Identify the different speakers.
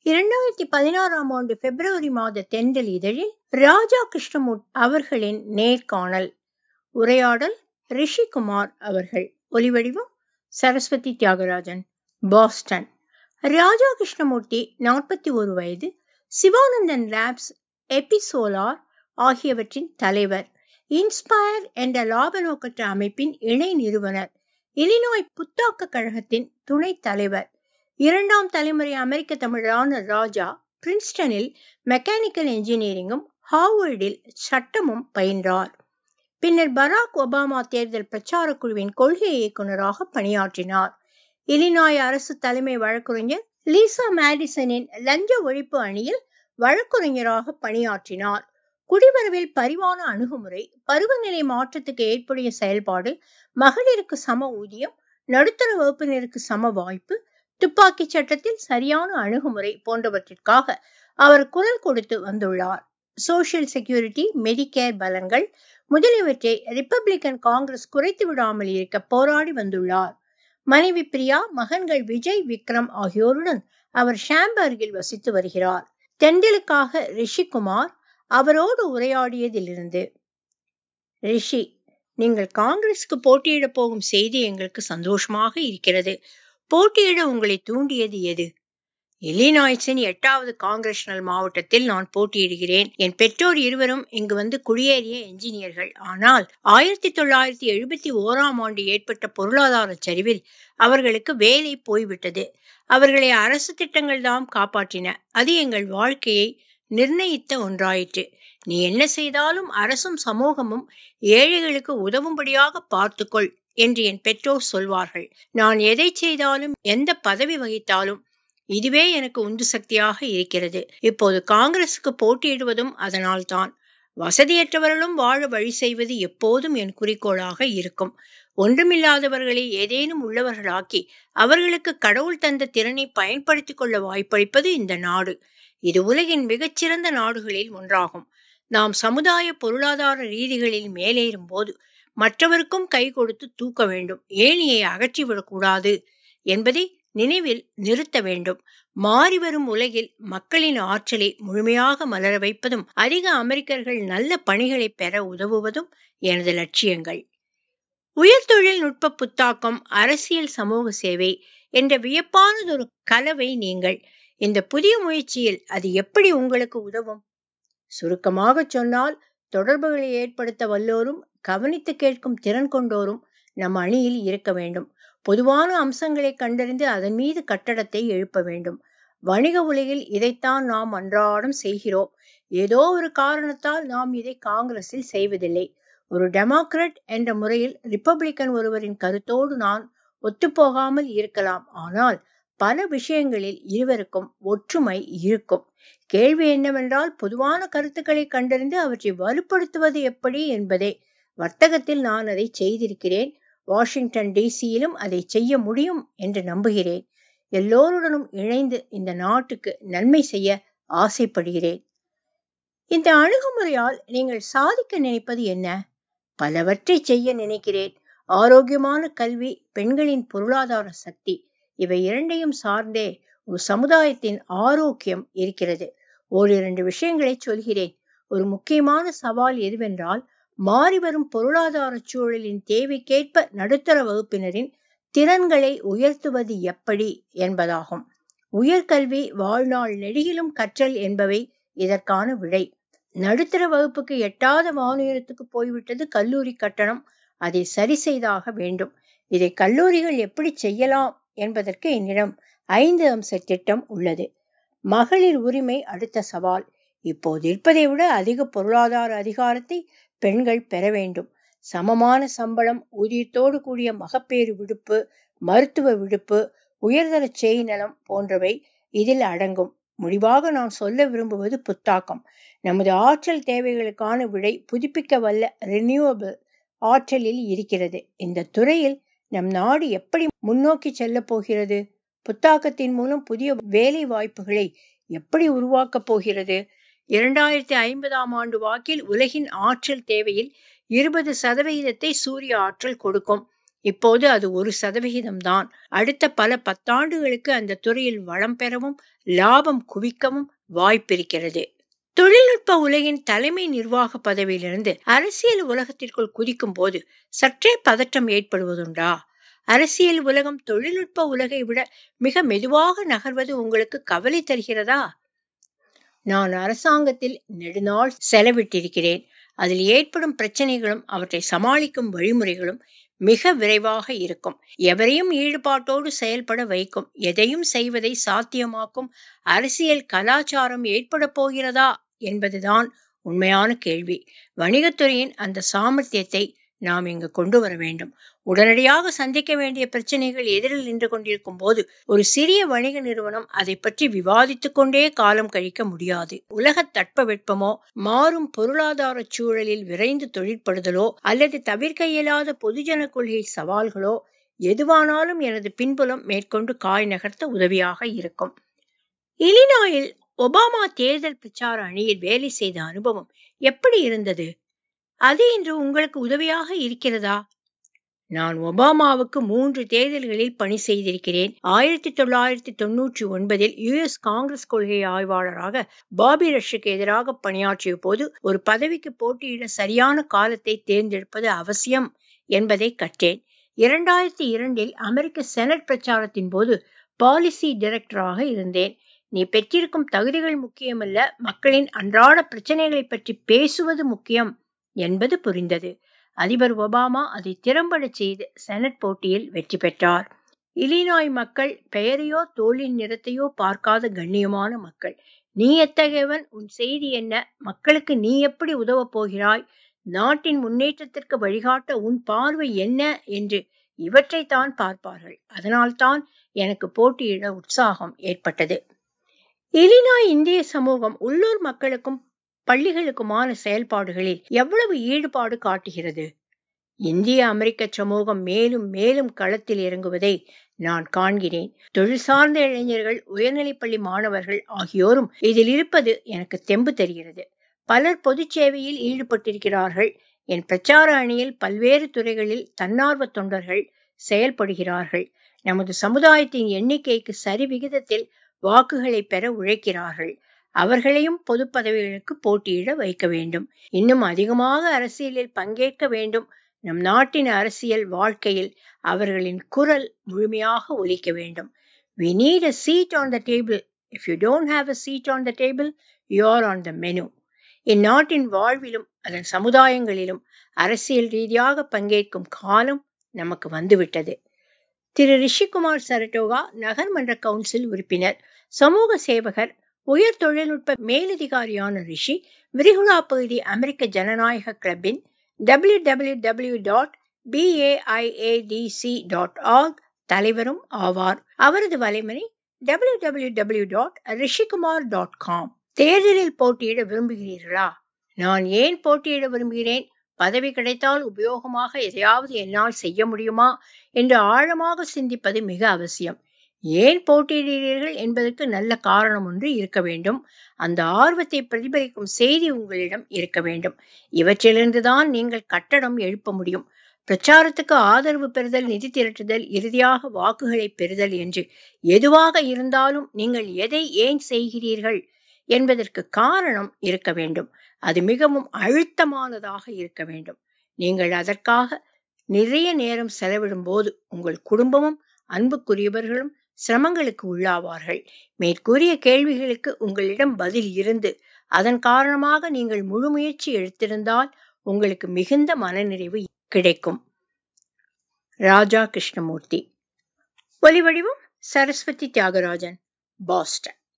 Speaker 1: இரண்டாயிரத்தி பதினாறாம் ஆண்டு பிப்ரவரி மாத தென்றல் இதழில் ராஜா கிருஷ்ணமூர்த்தி அவர்களின் நேர்காணல் உரையாடல் ரிஷிகுமார் அவர்கள் ஒலிவடிவம் சரஸ்வதி தியாகராஜன் பாஸ்டன் ராஜா கிருஷ்ணமூர்த்தி நாற்பத்தி ஒரு வயது சிவானந்தன் லேப்ஸ் எபிசோலார் ஆகியவற்றின் தலைவர் இன்ஸ்பயர் என்ற லாப நோக்கற்ற அமைப்பின் இணை நிறுவனர் இலினாய் புத்தாக்க கழகத்தின் துணைத் தலைவர் இரண்டாம் தலைமுறை அமெரிக்க தமிழரான ராஜா பிரின்ஸ்டனில் மெக்கானிக்கல் என்ஜினியரிங்கும் ஹார்வர்டில் சட்டமும் பயின்றார் பின்னர் பராக் ஒபாமா தேர்தல் பிரச்சார குழுவின் கொள்கை இயக்குநராக பணியாற்றினார் இலினாய் அரசு தலைமை வழக்கறிஞர் லீசா மேடிசனின் லஞ்ச ஒழிப்பு அணியில் வழக்கறிஞராக பணியாற்றினார் குடிவரவில் பரிவான அணுகுமுறை பருவநிலை மாற்றத்துக்கு ஏற்புடைய செயல்பாடு மகளிருக்கு சம ஊதியம் நடுத்தர வகுப்பினருக்கு சம வாய்ப்பு துப்பாக்கி சட்டத்தில் சரியான அணுகுமுறை போன்றவற்றிற்காக அவர் குரல் கொடுத்து வந்துள்ளார் சோசியல் செக்யூரிட்டி மெடிக்கேர் பலன்கள் முதலியவற்றை ரிப்பப்ளிக்கன் காங்கிரஸ் குறைத்து விடாமல் இருக்க போராடி வந்துள்ளார் மனைவி பிரியா மகன்கள் விஜய் விக்ரம் ஆகியோருடன் அவர் ஷாம்பர்கில் வசித்து வருகிறார் தெண்டலுக்காக ரிஷிகுமார் அவரோடு உரையாடியதிலிருந்து ரிஷி நீங்கள் காங்கிரஸுக்கு போட்டியிட போகும் செய்தி எங்களுக்கு சந்தோஷமாக இருக்கிறது போட்டியிட உங்களை தூண்டியது எது இல்லினாய்ஸின் எட்டாவது காங்கிரஷனல் மாவட்டத்தில் நான் போட்டியிடுகிறேன் என் பெற்றோர் இருவரும் இங்கு வந்து குடியேறிய என்ஜினியர்கள் ஆனால் ஆயிரத்தி தொள்ளாயிரத்தி எழுபத்தி ஓராம் ஆண்டு ஏற்பட்ட பொருளாதார சரிவில் அவர்களுக்கு வேலை போய்விட்டது அவர்களை அரசு திட்டங்கள் தான் காப்பாற்றின அது எங்கள் வாழ்க்கையை நிர்ணயித்த ஒன்றாயிற்று நீ என்ன செய்தாலும் அரசும் சமூகமும் ஏழைகளுக்கு உதவும்படியாக பார்த்துக்கொள் என்று என் பெற்றோர் சொல்வார்கள் நான் எதை செய்தாலும் எந்த பதவி வகித்தாலும் இதுவே எனக்கு உந்து சக்தியாக இருக்கிறது இப்போது காங்கிரசுக்கு போட்டியிடுவதும் அதனால்தான் வசதியற்றவர்களும் வாழ வழி செய்வது எப்போதும் என் குறிக்கோளாக இருக்கும் ஒன்றுமில்லாதவர்களை ஏதேனும் உள்ளவர்களாக்கி அவர்களுக்கு கடவுள் தந்த திறனை பயன்படுத்திக் கொள்ள வாய்ப்பளிப்பது இந்த நாடு இது உலகின் மிகச்சிறந்த நாடுகளில் ஒன்றாகும் நாம் சமுதாய பொருளாதார ரீதிகளில் மேலேறும் போது மற்றவருக்கும் கை கொடுத்து தூக்க வேண்டும் ஏணியை அகற்றிவிடக்கூடாது என்பதை நினைவில் நிறுத்த வேண்டும் மாறி வரும் உலகில் மக்களின் ஆற்றலை முழுமையாக மலர வைப்பதும் அதிக அமெரிக்கர்கள் நல்ல பணிகளை பெற உதவுவதும் எனது லட்சியங்கள் உயர் தொழில்நுட்ப புத்தாக்கம் அரசியல் சமூக சேவை என்ற வியப்பானதொரு கலவை நீங்கள் இந்த புதிய முயற்சியில் அது எப்படி உங்களுக்கு உதவும் சுருக்கமாக சொன்னால் தொடர்புகளை ஏற்படுத்த வல்லோரும் கவனித்து கேட்கும் திறன் கொண்டோரும் நம் அணியில் இருக்க வேண்டும் பொதுவான அம்சங்களை கண்டறிந்து அதன் மீது கட்டடத்தை எழுப்ப வேண்டும் வணிக உலகில் இதைத்தான் நாம் அன்றாடம் செய்கிறோம் ஏதோ ஒரு காரணத்தால் நாம் இதை காங்கிரஸில் செய்வதில்லை ஒரு டெமோக்ராட் என்ற முறையில் ரிப்பப்ளிக்கன் ஒருவரின் கருத்தோடு நான் ஒத்துப்போகாமல் இருக்கலாம் ஆனால் பல விஷயங்களில் இருவருக்கும் ஒற்றுமை இருக்கும் கேள்வி என்னவென்றால் பொதுவான கருத்துக்களை கண்டறிந்து அவற்றை வலுப்படுத்துவது எப்படி என்பதே வர்த்தகத்தில் நான் அதை செய்திருக்கிறேன் வாஷிங்டன் டிசியிலும் அதை செய்ய முடியும் என்று நம்புகிறேன் எல்லோருடனும் இணைந்து இந்த நாட்டுக்கு நன்மை செய்ய ஆசைப்படுகிறேன் இந்த அணுகுமுறையால் நீங்கள் சாதிக்க நினைப்பது என்ன பலவற்றை செய்ய நினைக்கிறேன் ஆரோக்கியமான கல்வி பெண்களின் பொருளாதார சக்தி இவை இரண்டையும் சார்ந்தே ஒரு சமுதாயத்தின் ஆரோக்கியம் இருக்கிறது ஓரிரண்டு விஷயங்களை சொல்கிறேன் ஒரு முக்கியமான சவால் எதுவென்றால் மாறிவரும் பொருளாதார சூழலின் தேவைக்கேற்ப நடுத்தர வகுப்பினரின் திறன்களை உயர்த்துவது எப்படி என்பதாகும் உயர்கல்வி வாழ்நாள் நெடுகிலும் கற்றல் என்பவை இதற்கான விடை நடுத்தர வகுப்புக்கு எட்டாத வானுயரத்துக்கு போய்விட்டது கல்லூரி கட்டணம் அதை சரி செய்தாக வேண்டும் இதை கல்லூரிகள் எப்படி செய்யலாம் என்பதற்கு என்னிடம் ஐந்து அம்ச திட்டம் உள்ளது மகளிர் உரிமை அடுத்த சவால் இப்போது இருப்பதை விட அதிக பொருளாதார அதிகாரத்தை பெண்கள் பெற வேண்டும் சமமான சம்பளம் ஊதியத்தோடு கூடிய மகப்பேறு விடுப்பு மருத்துவ விடுப்பு உயர்தர நலம் போன்றவை இதில் அடங்கும் முடிவாக நான் சொல்ல விரும்புவது புத்தாக்கம் நமது ஆற்றல் தேவைகளுக்கான விடை புதுப்பிக்க வல்ல ரினியூவபிள் ஆற்றலில் இருக்கிறது இந்த துறையில் நம் நாடு எப்படி முன்னோக்கி செல்ல போகிறது புத்தாக்கத்தின் மூலம் புதிய வேலை வாய்ப்புகளை எப்படி உருவாக்கப் போகிறது இரண்டாயிரத்தி ஐம்பதாம் ஆண்டு வாக்கில் உலகின் ஆற்றல் தேவையில் இருபது சதவிகிதத்தை சூரிய ஆற்றல் கொடுக்கும் இப்போது அது ஒரு சதவிகிதம் தான் அடுத்த பல பத்தாண்டுகளுக்கு அந்த துறையில் வளம் பெறவும் லாபம் குவிக்கவும் வாய்ப்பிருக்கிறது தொழில்நுட்ப உலகின் தலைமை நிர்வாக பதவியிலிருந்து அரசியல் உலகத்திற்குள் குதிக்கும் போது சற்றே பதற்றம் ஏற்படுவதுண்டா அரசியல் உலகம் தொழில்நுட்ப உலகை விட மிக மெதுவாக நகர்வது உங்களுக்கு கவலை தருகிறதா நான் அரசாங்கத்தில் நெடுநாள் செலவிட்டிருக்கிறேன் அதில் ஏற்படும் பிரச்சனைகளும் அவற்றை சமாளிக்கும் வழிமுறைகளும் மிக விரைவாக இருக்கும் எவரையும் ஈடுபாட்டோடு செயல்பட வைக்கும் எதையும் செய்வதை சாத்தியமாக்கும் அரசியல் கலாச்சாரம் ஏற்பட போகிறதா என்பதுதான் உண்மையான கேள்வி வணிகத்துறையின் அந்த சாமர்த்தியத்தை நாம் இங்கு கொண்டு வர வேண்டும் உடனடியாக சந்திக்க வேண்டிய பிரச்சனைகள் எதிரில் நின்று கொண்டிருக்கும் போது ஒரு சிறிய வணிக நிறுவனம் அதை பற்றி விவாதித்துக் கொண்டே காலம் கழிக்க முடியாது உலக தட்பவெப்பமோ மாறும் பொருளாதார சூழலில் விரைந்து தொழிற்படுதலோ அல்லது தவிர்க்க இயலாத பொதுஜன கொள்கை சவால்களோ எதுவானாலும் எனது பின்புலம் மேற்கொண்டு காய் நகர்த்த உதவியாக இருக்கும் இலினாயில் ஒபாமா தேர்தல் பிரச்சார அணியில் வேலை செய்த அனுபவம் எப்படி இருந்தது அது இன்று உங்களுக்கு உதவியாக இருக்கிறதா நான் ஒபாமாவுக்கு மூன்று தேர்தல்களில் பணி செய்திருக்கிறேன் ஆயிரத்தி தொள்ளாயிரத்தி தொன்னூற்றி ஒன்பதில் யுஎஸ் காங்கிரஸ் கொள்கை ஆய்வாளராக பாபி ரஷ்க்கு எதிராக பணியாற்றிய போது ஒரு பதவிக்கு போட்டியிட சரியான காலத்தை தேர்ந்தெடுப்பது அவசியம் என்பதை கற்றேன் இரண்டாயிரத்தி இரண்டில் அமெரிக்க செனட் பிரச்சாரத்தின் போது பாலிசி டைரக்டராக இருந்தேன் நீ பெற்றிருக்கும் தகுதிகள் முக்கியமல்ல மக்களின் அன்றாட பிரச்சனைகளை பற்றி பேசுவது முக்கியம் என்பது புரிந்தது அதிபர் ஒபாமா அதை திறம்பட செய்து செனட் போட்டியில் வெற்றி பெற்றார் இலினாய் மக்கள் பெயரையோ தோளின் நிறத்தையோ பார்க்காத கண்ணியமான மக்கள் நீ எத்தகையவன் உன் செய்தி என்ன மக்களுக்கு நீ எப்படி உதவப் போகிறாய் நாட்டின் முன்னேற்றத்திற்கு வழிகாட்ட உன் பார்வை என்ன என்று இவற்றை தான் பார்ப்பார்கள் அதனால்தான் எனக்கு போட்டியிட உற்சாகம் ஏற்பட்டது இலினாய் இந்திய சமூகம் உள்ளூர் மக்களுக்கும் பள்ளிகளுக்குமான செயல்பாடுகளில் எவ்வளவு ஈடுபாடு காட்டுகிறது இந்திய அமெரிக்க சமூகம் மேலும் மேலும் களத்தில் இறங்குவதை நான் காண்கிறேன் தொழில் சார்ந்த இளைஞர்கள் உயர்நிலைப்பள்ளி மாணவர்கள் ஆகியோரும் இதில் இருப்பது எனக்கு தெம்பு தெரிகிறது பலர் பொது சேவையில் ஈடுபட்டிருக்கிறார்கள் என் பிரச்சார அணியில் பல்வேறு துறைகளில் தன்னார்வ தொண்டர்கள் செயல்படுகிறார்கள் நமது சமுதாயத்தின் எண்ணிக்கைக்கு சரி விகிதத்தில் வாக்குகளை பெற உழைக்கிறார்கள் அவர்களையும் பொது பதவிகளுக்கு போட்டியிட வைக்க வேண்டும் இன்னும் அதிகமாக அரசியலில் பங்கேற்க வேண்டும் நம் நாட்டின் அரசியல் வாழ்க்கையில் அவர்களின் குரல் முழுமையாக ஒலிக்க வேண்டும் we need a seat on the table if you don't have a seat on the table you are on the menu இந்நாட்டின் வாழ்விலும் அதன் சமுதாயங்களிலும் அரசியல் ரீதியாக பங்கேற்கும் காலம் நமக்கு வந்துவிட்டது திரு ரிஷிகுமார் சரட்டோகா நகர்மன்ற கவுன்சில் உறுப்பினர் சமூக சேவகர் உயர் தொழில்நுட்ப மேலதிகாரியான ரிஷி விரிகுடா பகுதி அமெரிக்க ஜனநாயக கிளப்பின் W W W dot B A I A D C dot org தலைவரும் ஆவார் அவரது வலைமணி W W W dot Rishikumar dot com தேர்தலில் போட்டியிட விரும்புகிறீர்களா நான் ஏன் போட்டியிட விரும்புகிறேன் பதவி கிடைத்தால் உபயோகமாக எதையாவது என்னால் செய்ய முடியுமா என்று ஆழமாக சிந்திப்பது மிக அவசியம் ஏன் போட்டியிடுகிறீர்கள் என்பதற்கு நல்ல காரணம் ஒன்று இருக்க வேண்டும் அந்த ஆர்வத்தை பிரதிபலிக்கும் செய்தி உங்களிடம் இருக்க வேண்டும் இவற்றிலிருந்துதான் நீங்கள் கட்டடம் எழுப்ப முடியும் பிரச்சாரத்துக்கு ஆதரவு பெறுதல் நிதி திரட்டுதல் இறுதியாக வாக்குகளை பெறுதல் என்று எதுவாக இருந்தாலும் நீங்கள் எதை ஏன் செய்கிறீர்கள் என்பதற்கு காரணம் இருக்க வேண்டும் அது மிகவும் அழுத்தமானதாக இருக்க வேண்டும் நீங்கள் அதற்காக நிறைய நேரம் செலவிடும் போது உங்கள் குடும்பமும் அன்புக்குரியவர்களும் சிரமங்களுக்கு உள்ளாவார்கள் மேற்கூறிய கேள்விகளுக்கு உங்களிடம் பதில் இருந்து அதன் காரணமாக நீங்கள் முழு முயற்சி எடுத்திருந்தால் உங்களுக்கு மிகுந்த மனநிறைவு கிடைக்கும் ராஜா கிருஷ்ணமூர்த்தி ஒலிவடிவம் சரஸ்வதி தியாகராஜன் பாஸ்டன்